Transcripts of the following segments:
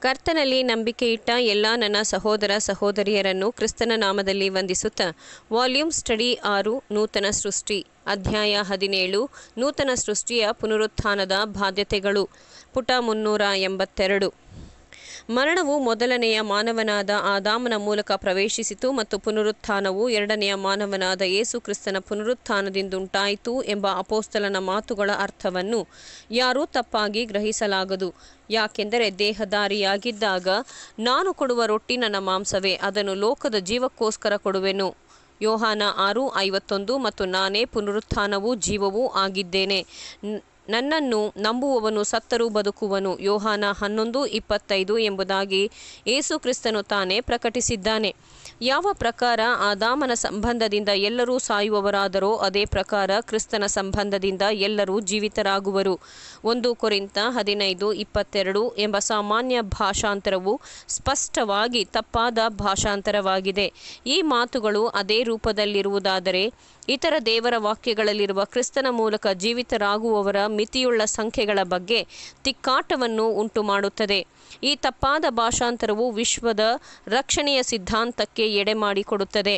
ಕರ್ತನಲ್ಲಿ ನಂಬಿಕೆಯಿಟ್ಟ ಎಲ್ಲ ನನ್ನ ಸಹೋದರ ಸಹೋದರಿಯರನ್ನು ಕ್ರಿಸ್ತನ ನಾಮದಲ್ಲಿ ವಂದಿಸುತ್ತಾ ವಾಲ್ಯೂಮ್ ಸ್ಟಡಿ ಆರು ನೂತನ ಸೃಷ್ಟಿ ಅಧ್ಯಾಯ ಹದಿನೇಳು ನೂತನ ಸೃಷ್ಟಿಯ ಪುನರುತ್ಥಾನದ ಬಾಧ್ಯತೆಗಳು ಪುಟ ಮುನ್ನೂರ ಎಂಬತ್ತೆರಡು ಮರಣವು ಮೊದಲನೆಯ ಮಾನವನಾದ ಆದಾಮನ ಮೂಲಕ ಪ್ರವೇಶಿಸಿತು ಮತ್ತು ಪುನರುತ್ಥಾನವು ಎರಡನೆಯ ಮಾನವನಾದ ಯೇಸು ಕ್ರಿಸ್ತನ ಪುನರುತ್ಥಾನದಿಂದುಂಟಾಯಿತು ಎಂಬ ಅಪೋಸ್ತಲನ ಮಾತುಗಳ ಅರ್ಥವನ್ನು ಯಾರೂ ತಪ್ಪಾಗಿ ಗ್ರಹಿಸಲಾಗದು ಯಾಕೆಂದರೆ ದೇಹದಾರಿಯಾಗಿದ್ದಾಗ ನಾನು ಕೊಡುವ ರೊಟ್ಟಿ ನನ್ನ ಮಾಂಸವೇ ಅದನ್ನು ಲೋಕದ ಜೀವಕ್ಕೋಸ್ಕರ ಕೊಡುವೆನು ಯೋಹಾನ ಆರು ಐವತ್ತೊಂದು ಮತ್ತು ನಾನೇ ಪುನರುತ್ಥಾನವೂ ಜೀವವೂ ಆಗಿದ್ದೇನೆ ನ್- ನನ್ನನ್ನು ನಂಬುವವನು ಸತ್ತರೂ ಬದುಕುವನು ಯೋಹಾನ ಹನ್ನೊಂದು ಇಪ್ಪತ್ತೈದು ಎಂಬುದಾಗಿ ಯೇಸು ಕ್ರಿಸ್ತನು ತಾನೇ ಪ್ರಕಟಿಸಿದ್ದಾನೆ ಯಾವ ಪ್ರಕಾರ ಆದಾಮನ ಸಂಬಂಧದಿಂದ ಎಲ್ಲರೂ ಸಾಯುವವರಾದರೋ ಅದೇ ಪ್ರಕಾರ ಕ್ರಿಸ್ತನ ಸಂಬಂಧದಿಂದ ಎಲ್ಲರೂ ಜೀವಿತರಾಗುವರು ಒಂದು ಕೊರಿಂತ ಹದಿನೈದು ಇಪ್ಪತ್ತೆರಡು ಎಂಬ ಸಾಮಾನ್ಯ ಭಾಷಾಂತರವು ಸ್ಪಷ್ಟವಾಗಿ ತಪ್ಪಾದ ಭಾಷಾಂತರವಾಗಿದೆ ಈ ಮಾತುಗಳು ಅದೇ ರೂಪದಲ್ಲಿರುವುದಾದರೆ ಇತರ ದೇವರ ವಾಕ್ಯಗಳಲ್ಲಿರುವ ಕ್ರಿಸ್ತನ ಮೂಲಕ ಜೀವಿತರಾಗುವವರ ಮಿತಿಯುಳ್ಳ ಸಂಖ್ಯೆಗಳ ಬಗ್ಗೆ ತಿಕ್ಕಾಟವನ್ನು ಉಂಟುಮಾಡುತ್ತದೆ ಈ ತಪ್ಪಾದ ಭಾಷಾಂತರವು ವಿಶ್ವದ ರಕ್ಷಣೆಯ ಸಿದ್ಧಾಂತಕ್ಕೆ ಎಡೆ ಮಾಡಿಕೊಡುತ್ತದೆ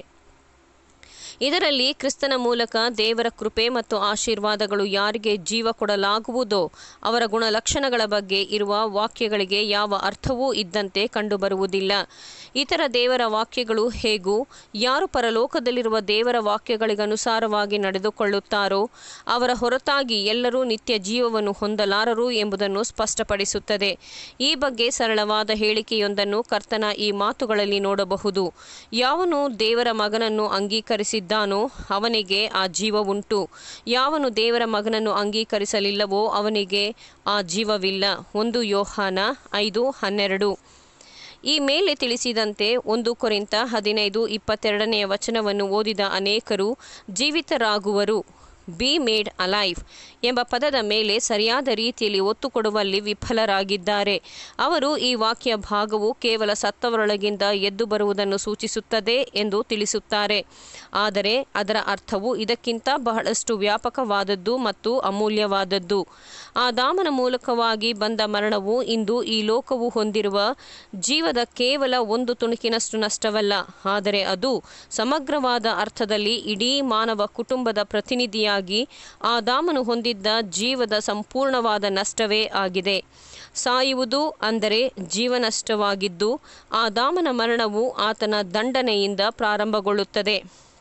ಇದರಲ್ಲಿ ಕ್ರಿಸ್ತನ ಮೂಲಕ ದೇವರ ಕೃಪೆ ಮತ್ತು ಆಶೀರ್ವಾದಗಳು ಯಾರಿಗೆ ಜೀವ ಕೊಡಲಾಗುವುದೋ ಅವರ ಗುಣಲಕ್ಷಣಗಳ ಬಗ್ಗೆ ಇರುವ ವಾಕ್ಯಗಳಿಗೆ ಯಾವ ಅರ್ಥವೂ ಇದ್ದಂತೆ ಕಂಡುಬರುವುದಿಲ್ಲ ಇತರ ದೇವರ ವಾಕ್ಯಗಳು ಹೇಗೂ ಯಾರು ಪರಲೋಕದಲ್ಲಿರುವ ದೇವರ ವಾಕ್ಯಗಳಿಗನುಸಾರವಾಗಿ ನಡೆದುಕೊಳ್ಳುತ್ತಾರೋ ಅವರ ಹೊರತಾಗಿ ಎಲ್ಲರೂ ನಿತ್ಯ ಜೀವವನ್ನು ಹೊಂದಲಾರರು ಎಂಬುದನ್ನು ಸ್ಪಷ್ಟಪಡಿಸುತ್ತದೆ ಈ ಬಗ್ಗೆ ಸರಳವಾದ ಹೇಳಿಕೆಯೊಂದನ್ನು ಕರ್ತನ ಈ ಮಾತುಗಳಲ್ಲಿ ನೋಡಬಹುದು ಯಾವನು ದೇವರ ಮಗನನ್ನು ಅಂಗೀಕರಿಸಿದ್ದಾನೋ ಅವನಿಗೆ ಆ ಜೀವವುಂಟು ಯಾವನು ದೇವರ ಮಗನನ್ನು ಅಂಗೀಕರಿಸಲಿಲ್ಲವೋ ಅವನಿಗೆ ಆ ಜೀವವಿಲ್ಲ ಒಂದು ಯೋಹಾನ ಐದು ಹನ್ನೆರಡು ಈ ಮೇಲೆ ತಿಳಿಸಿದಂತೆ ಒಂದು ಕೊರಿಂತ ಹದಿನೈದು ಇಪ್ಪತ್ತೆರಡನೆಯ ವಚನವನ್ನು ಓದಿದ ಅನೇಕರು ಜೀವಿತರಾಗುವರು ಬಿ ಮೇಡ್ ಅಲೈವ್ ಎಂಬ ಪದದ ಮೇಲೆ ಸರಿಯಾದ ರೀತಿಯಲ್ಲಿ ಒತ್ತು ಕೊಡುವಲ್ಲಿ ವಿಫಲರಾಗಿದ್ದಾರೆ ಅವರು ಈ ವಾಕ್ಯ ಭಾಗವು ಕೇವಲ ಸತ್ತವರೊಳಗಿಂದ ಎದ್ದು ಬರುವುದನ್ನು ಸೂಚಿಸುತ್ತದೆ ಎಂದು ತಿಳಿಸುತ್ತಾರೆ ಆದರೆ ಅದರ ಅರ್ಥವು ಇದಕ್ಕಿಂತ ಬಹಳಷ್ಟು ವ್ಯಾಪಕವಾದದ್ದು ಮತ್ತು ಅಮೂಲ್ಯವಾದದ್ದು ಆದಾಮನ ಮೂಲಕವಾಗಿ ಬಂದ ಮರಣವು ಇಂದು ಈ ಲೋಕವು ಹೊಂದಿರುವ ಜೀವದ ಕೇವಲ ಒಂದು ತುಣುಕಿನಷ್ಟು ನಷ್ಟವಲ್ಲ ಆದರೆ ಅದು ಸಮಗ್ರವಾದ ಅರ್ಥದಲ್ಲಿ ಇಡೀ ಮಾನವ ಕುಟುಂಬದ ಪ್ರತಿನಿಧಿಯಾಗಿ ಆದಾಮನು ಹೊಂದಿದ್ದ ಜೀವದ ಸಂಪೂರ್ಣವಾದ ನಷ್ಟವೇ ಆಗಿದೆ ಸಾಯುವುದು ಅಂದರೆ ಜೀವನಷ್ಟವಾಗಿದ್ದು ಆದಾಮನ ಮರಣವು ಆತನ ದಂಡನೆಯಿಂದ ಪ್ರಾರಂಭಗೊಳ್ಳುತ್ತದೆ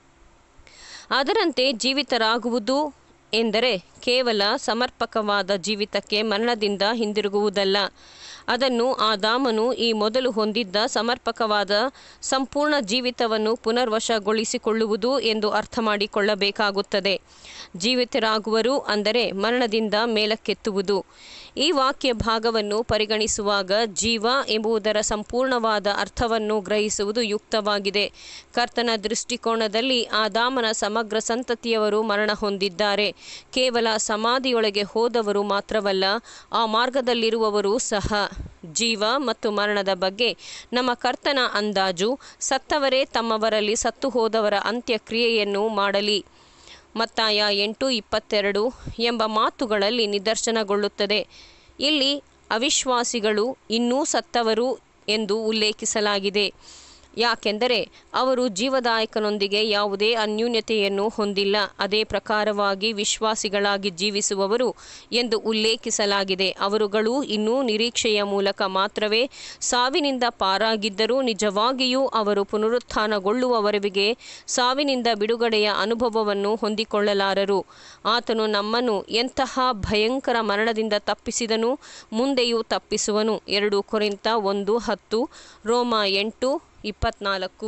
ಅದರಂತೆ ಜೀವಿತರಾಗುವುದು ಎಂದರೆ ಕೇವಲ ಸಮರ್ಪಕವಾದ ಜೀವಿತಕ್ಕೆ ಮರಣದಿಂದ ಹಿಂದಿರುಗುವುದಲ್ಲ ಅದನ್ನು ಆದಾಮನು ಈ ಮೊದಲು ಹೊಂದಿದ್ದ ಸಮರ್ಪಕವಾದ ಸಂಪೂರ್ಣ ಜೀವಿತವನ್ನು ಪುನರ್ವಶಗೊಳಿಸಿಕೊಳ್ಳುವುದು ಎಂದು ಅರ್ಥ ಮಾಡಿಕೊಳ್ಳಬೇಕಾಗುತ್ತದೆ ಜೀವಿತರಾಗುವರು ಅಂದರೆ ಮರಣದಿಂದ ಮೇಲಕ್ಕೆತ್ತುವುದು ಈ ವಾಕ್ಯ ಭಾಗವನ್ನು ಪರಿಗಣಿಸುವಾಗ ಜೀವ ಎಂಬುದರ ಸಂಪೂರ್ಣವಾದ ಅರ್ಥವನ್ನು ಗ್ರಹಿಸುವುದು ಯುಕ್ತವಾಗಿದೆ ಕರ್ತನ ದೃಷ್ಟಿಕೋನದಲ್ಲಿ ಆದಾಮನ ಸಮಗ್ರ ಸಂತತಿಯವರು ಮರಣ ಹೊಂದಿದ್ದಾರೆ ಕೇವಲ ಸಮಾಧಿಯೊಳಗೆ ಹೋದವರು ಮಾತ್ರವಲ್ಲ ಆ ಮಾರ್ಗದಲ್ಲಿರುವವರು ಸಹ ಜೀವ ಮತ್ತು ಮರಣದ ಬಗ್ಗೆ ನಮ್ಮ ಕರ್ತನ ಅಂದಾಜು ಸತ್ತವರೇ ತಮ್ಮವರಲ್ಲಿ ಸತ್ತು ಹೋದವರ ಅಂತ್ಯಕ್ರಿಯೆಯನ್ನು ಮಾಡಲಿ ಮತ್ತಾಯ ಎಂಟು ಇಪ್ಪತ್ತೆರಡು ಎಂಬ ಮಾತುಗಳಲ್ಲಿ ನಿದರ್ಶನಗೊಳ್ಳುತ್ತದೆ ಇಲ್ಲಿ ಅವಿಶ್ವಾಸಿಗಳು ಇನ್ನೂ ಸತ್ತವರು ಎಂದು ಉಲ್ಲೇಖಿಸಲಾಗಿದೆ ಯಾಕೆಂದರೆ ಅವರು ಜೀವದಾಯಕನೊಂದಿಗೆ ಯಾವುದೇ ಅನ್ಯೂನ್ಯತೆಯನ್ನು ಹೊಂದಿಲ್ಲ ಅದೇ ಪ್ರಕಾರವಾಗಿ ವಿಶ್ವಾಸಿಗಳಾಗಿ ಜೀವಿಸುವವರು ಎಂದು ಉಲ್ಲೇಖಿಸಲಾಗಿದೆ ಅವರುಗಳು ಇನ್ನೂ ನಿರೀಕ್ಷೆಯ ಮೂಲಕ ಮಾತ್ರವೇ ಸಾವಿನಿಂದ ಪಾರಾಗಿದ್ದರೂ ನಿಜವಾಗಿಯೂ ಅವರು ಪುನರುತ್ಥಾನಗೊಳ್ಳುವವರೆಗೆ ಸಾವಿನಿಂದ ಬಿಡುಗಡೆಯ ಅನುಭವವನ್ನು ಹೊಂದಿಕೊಳ್ಳಲಾರರು ಆತನು ನಮ್ಮನ್ನು ಎಂತಹ ಭಯಂಕರ ಮರಣದಿಂದ ತಪ್ಪಿಸಿದನು ಮುಂದೆಯೂ ತಪ್ಪಿಸುವನು ಎರಡು ಕೊರಿಂತ ಒಂದು ಹತ್ತು ರೋಮ ಎಂಟು ಇಪ್ಪತ್ನಾಲ್ಕು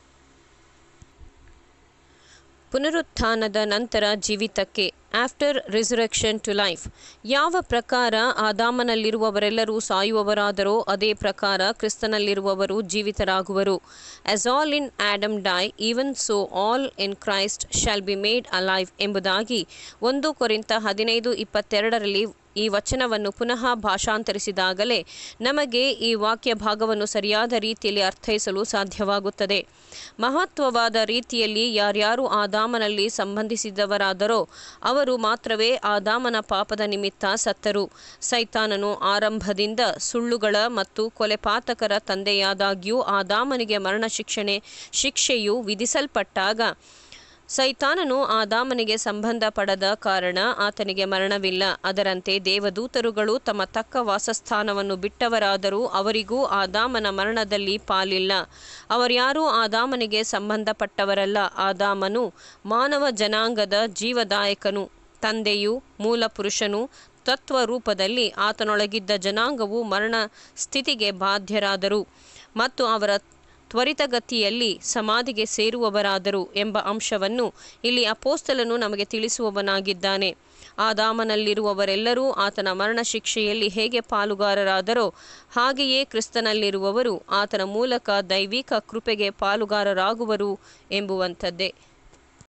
ಪುನರುತ್ಥಾನದ ನಂತರ ಜೀವಿತಕ್ಕೆ ಆಫ್ಟರ್ ರಿಸರೆಕ್ಷನ್ ಟು ಲೈಫ್ ಯಾವ ಪ್ರಕಾರ ಆದಾಮನಲ್ಲಿರುವವರೆಲ್ಲರೂ ಸಾಯುವವರಾದರೋ ಅದೇ ಪ್ರಕಾರ ಕ್ರಿಸ್ತನಲ್ಲಿರುವವರು ಜೀವಿತರಾಗುವರು as all in Adam die even so all in Christ shall be made alive ಎಂಬುದಾಗಿ ಒಂದು ಕೊರಿಂತ ಹದಿನೈದು ಇಪ್ಪತ್ತೆರಡರಲ್ಲಿ ಈ ವಚನವನ್ನು ಪುನಃ ಭಾಷಾಂತರಿಸಿದಾಗಲೇ ನಮಗೆ ಈ ವಾಕ್ಯ ಭಾಗವನ್ನು ಸರಿಯಾದ ರೀತಿಯಲ್ಲಿ ಅರ್ಥೈಸಲು ಸಾಧ್ಯವಾಗುತ್ತದೆ ಮಹತ್ವವಾದ ರೀತಿಯಲ್ಲಿ ಯಾರ್ಯಾರು ಆದಾಮನಲ್ಲಿ ಸಂಬಂಧಿಸಿದವರಾದರೋ ಅವರು ಮಾತ್ರವೇ ಆದಾಮನ ಪಾಪದ ನಿಮಿತ್ತ ಸತ್ತರು ಸೈತಾನನು ಆರಂಭದಿಂದ ಸುಳ್ಳುಗಳ ಮತ್ತು ಕೊಲೆಪಾತಕರ ತಂದೆಯಾದಾಗ್ಯೂ ಆದಾಮನಿಗೆ ಮರಣ ಶಿಕ್ಷಣೆ ಶಿಕ್ಷೆಯು ವಿಧಿಸಲ್ಪಟ್ಟಾಗ ಸೈತಾನನು ಆದಾಮನಿಗೆ ಸಂಬಂಧ ಪಡದ ಕಾರಣ ಆತನಿಗೆ ಮರಣವಿಲ್ಲ ಅದರಂತೆ ದೇವದೂತರುಗಳು ತಮ್ಮ ತಕ್ಕ ವಾಸಸ್ಥಾನವನ್ನು ಬಿಟ್ಟವರಾದರೂ ಅವರಿಗೂ ಆದಾಮನ ಮರಣದಲ್ಲಿ ಪಾಲಿಲ್ಲ ಅವರ್ಯಾರೂ ಆದಾಮನಿಗೆ ಸಂಬಂಧಪಟ್ಟವರಲ್ಲ ಆದಾಮನು ಮಾನವ ಜನಾಂಗದ ಜೀವದಾಯಕನು ತಂದೆಯು ಮೂಲ ಪುರುಷನು ತತ್ವ ರೂಪದಲ್ಲಿ ಆತನೊಳಗಿದ್ದ ಜನಾಂಗವು ಮರಣ ಸ್ಥಿತಿಗೆ ಬಾಧ್ಯರಾದರು ಮತ್ತು ಅವರ ತ್ವರಿತಗತಿಯಲ್ಲಿ ಸಮಾಧಿಗೆ ಸೇರುವವರಾದರು ಎಂಬ ಅಂಶವನ್ನು ಇಲ್ಲಿ ಅಪೋಸ್ತಲನು ನಮಗೆ ತಿಳಿಸುವವನಾಗಿದ್ದಾನೆ ಆದಾಮನಲ್ಲಿರುವವರೆಲ್ಲರೂ ಆತನ ಮರಣ ಶಿಕ್ಷೆಯಲ್ಲಿ ಹೇಗೆ ಪಾಲುಗಾರರಾದರೋ ಹಾಗೆಯೇ ಕ್ರಿಸ್ತನಲ್ಲಿರುವವರು ಆತನ ಮೂಲಕ ದೈವಿಕ ಕೃಪೆಗೆ ಪಾಲುಗಾರರಾಗುವರು ಎಂಬುವಂಥದ್ದೇ